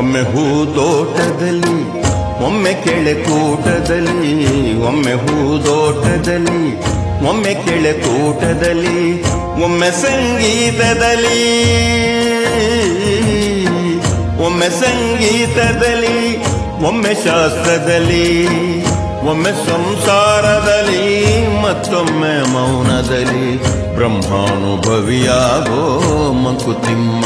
ಒಮ್ಮೆ ಹೂ ತೋಟದಲ್ಲಿ ಒಮ್ಮೆ ಕೆಳೆ ಕೂಟದಲ್ಲಿ ಒಮ್ಮೆ ಹೂ ತೋಟದಲ್ಲಿ ಒಮ್ಮೆ ಕೆಳೆ ಕೂಟದಲ್ಲಿ ಒಮ್ಮೆ ಸಂಗೀತದಲ್ಲಿ ಒಮ್ಮೆ ಸಂಗೀತದಲ್ಲಿ ಒಮ್ಮೆ ಶಾಸ್ತ್ರದಲ್ಲಿ ಒಮ್ಮೆ ಸಂಸಾರದಲ್ಲಿ ಮತ್ತೊಮ್ಮೆ ಮೌನದಲ್ಲಿ ಬ್ರಹ್ಮಾನುಭವಿಯಾಗೋ ಮಂಕುತಿಮ್ಮ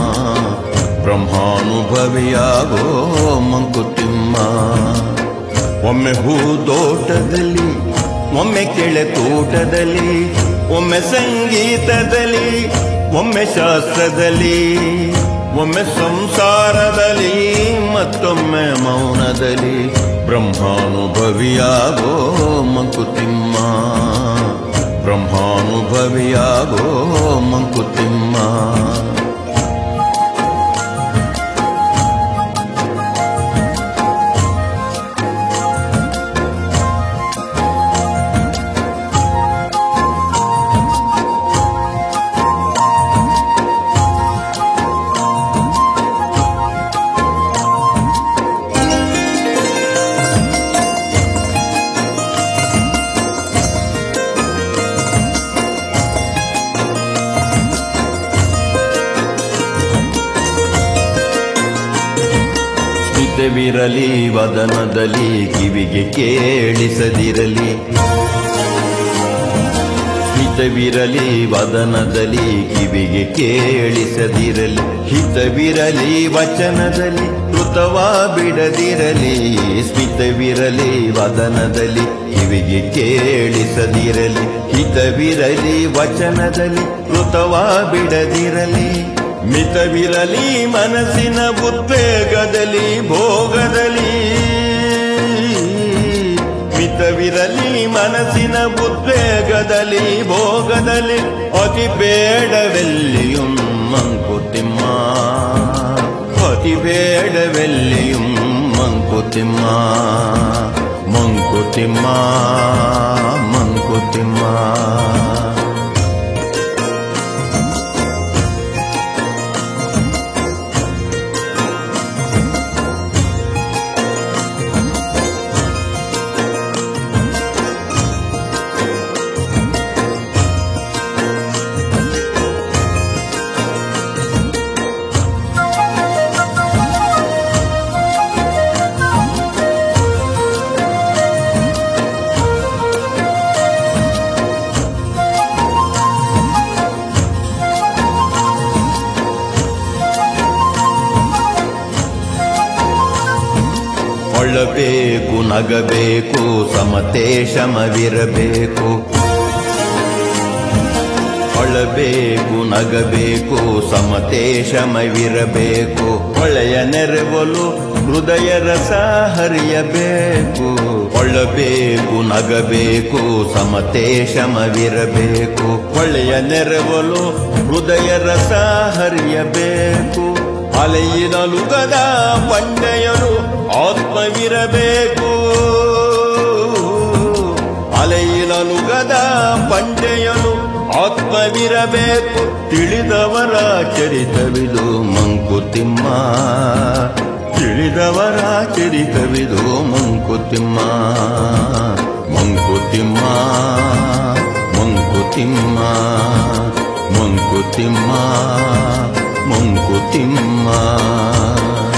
ಬ್ರಹ್ಮಾನುಭವಿಯಾಗೋ ಮಂಕುತಿಮ್ಮ ಒಮ್ಮೆ ಹೂ ತೋಟದಲ್ಲಿ ಒಮ್ಮೆ ಕೆಳೆ ತೋಟದಲ್ಲಿ ಒಮ್ಮೆ ಸಂಗೀತದಲ್ಲಿ ಒಮ್ಮೆ ಶಾಸ್ತ್ರದಲ್ಲಿ ಒಮ್ಮೆ ಸಂಸಾರದಲ್ಲಿ ಮತ್ತೊಮ್ಮೆ ಮೌನದಲ್ಲಿ ಬ್ರಹ್ಮಾನುಭವಿಯಾಗೋ ಮಂಕುತಿಮ್ಮ ಬ್ರಹ್ಮಾನುಭವಿಯಾಗೋ ಮಂಕುತಿಮ್ಮ ಸ್ಮಿತವಿರಲಿ ವದನದಲ್ಲಿ ಕಿವಿಗೆ ಕೇಳಿಸದಿರಲಿ ಹಿತವಿರಲಿ ವದನದಲ್ಲಿ ಕಿವಿಗೆ ಕೇಳಿಸದಿರಲಿ ಹಿತವಿರಲಿ ವಚನದಲ್ಲಿ ಕೃತವ ಬಿಡದಿರಲಿ ಸ್ಮಿತವಿರಲಿ ವದನದಲ್ಲಿ ಕಿವಿಗೆ ಕೇಳಿಸದಿರಲಿ ಹಿತವಿರಲಿ ವಚನದಲ್ಲಿ ಕೃತವ ಬಿಡದಿರಲಿ ಮಿತವಿರಲಿ ಮನಸ್ಸಿನ ಉದ್ವೇಗದಲ್ಲಿ ಭೋಗದಲ್ಲಿ ಮಿತವಿರಲಿ ಮನಸ್ಸಿನ ಉದ್ವೇಗದಲ್ಲಿ ಭೋಗದಲ್ಲಿ ಅತಿ ಬೇಡವೆಲ್ಲಿಯೂ ಮಂಕುತಿಮ್ಮ ಅತಿ ಬೇಡವೆಲ್ಲಿಯೂ ಮಂಕುತಿಮ್ಮ ಮಂಕುತಿಮ್ಮ ಮಂಕುತಿಮ್ಮ ಒಳ್ಳಬೇಕು ನಗಬೇಕು ಸಮತೆ ಶಮವಿರಬೇಕು ಒಳ್ಳಬೇಕು ನಗಬೇಕು ಸಮತೆ ಶಮವಿರಬೇಕು ಒಳ್ಳೆಯ ನೆರವಲು ಹೃದಯ ರಸ ಹರಿಯಬೇಕು ಒಳ್ಳಬೇಕು ನಗಬೇಕು ಸಮತೆ ಶಮವಿರಬೇಕು ಒಳ್ಳೆಯ ನೆರವಲು ಹೃದಯ ರಸ ಹರಿಯಬೇಕು ಅಲೆಯಿನಲುಗದ ಬಂಡೆಯನು ಆತ್ಮವಿರಬೇಕು ಅಲೆಯಿನಲುಗದ ಬಂಡೆಯನು ಆತ್ಮವಿರಬೇಕು ತಿಳಿದವರ ಚರಿತವಿದು ಮಂಕುತಿಮ್ಮ ತಿಳಿದವರ ಚರಿತವಿದು ಮಂಕುತಿಮ್ಮ ಮಂಕುತಿಮ್ಮ ಮಂಕುತಿಮ್ಮ ಮಂಕುತಿಮ್ಮ ಮಂಕುತಿಮ್ಮ